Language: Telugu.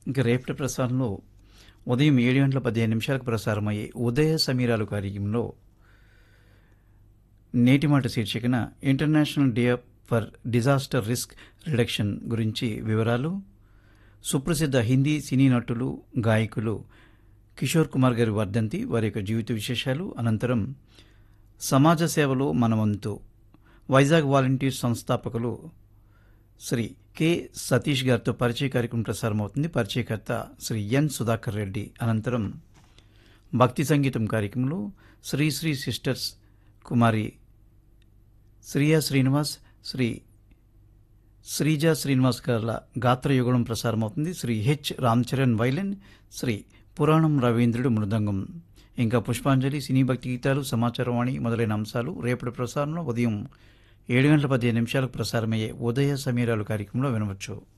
ఇంకా రేపటి ప్రసారంలో ఉదయం ఏడు గంటల పదిహేను నిమిషాలకు ప్రసారమయ్యే ఉదయ సమీరాలు కార్యక్రమంలో నేటి మాట శీర్షికన international day for disaster risk reduction గురించి వివరాలు సుప్రసిద్ధ హిందీ సినీ నటులు గాయకులు కిషోర్ కుమార్ గారి వర్ధంతి వారి యొక్క జీవిత విశేషాలు అనంతరం సమాజ సేవలో మనవంతు వైజాగ్ వాలంటీర్ సంస్థాపకులు శ్రీ కె సతీష్ గారితో పరిచయ కార్యక్రమం ప్రసారమవుతుంది పరిచయకర్త శ్రీ ఎన్ సుధాకర్ రెడ్డి అనంతరం భక్తి సంగీతం కార్యక్రమంలో శ్రీ శ్రీ సిస్టర్స్ కుమారి శ్రీయా శ్రీనివాస్ శ్రీ శ్రీజ శ్రీనివాస్ గార్ల గాత్రయుగళం ప్రసారమవుతుంది శ్రీ హెచ్ రామ్ చరణ్ వైలెన్ శ్రీ పురాణం రవీంద్రుడు మృదంగం ఇంకా పుష్పాంజలి సినీ భక్తి గీతాలు సమాచారవాణి మొదలైన అంశాలు రేపటి ప్రసారంలో ఉదయం ఏడు గంటల పదిహేను నిమిషాలకు ప్రసారమయ్యే ఉదయ సమీరాలు కార్యక్రమంలో వినవచ్చు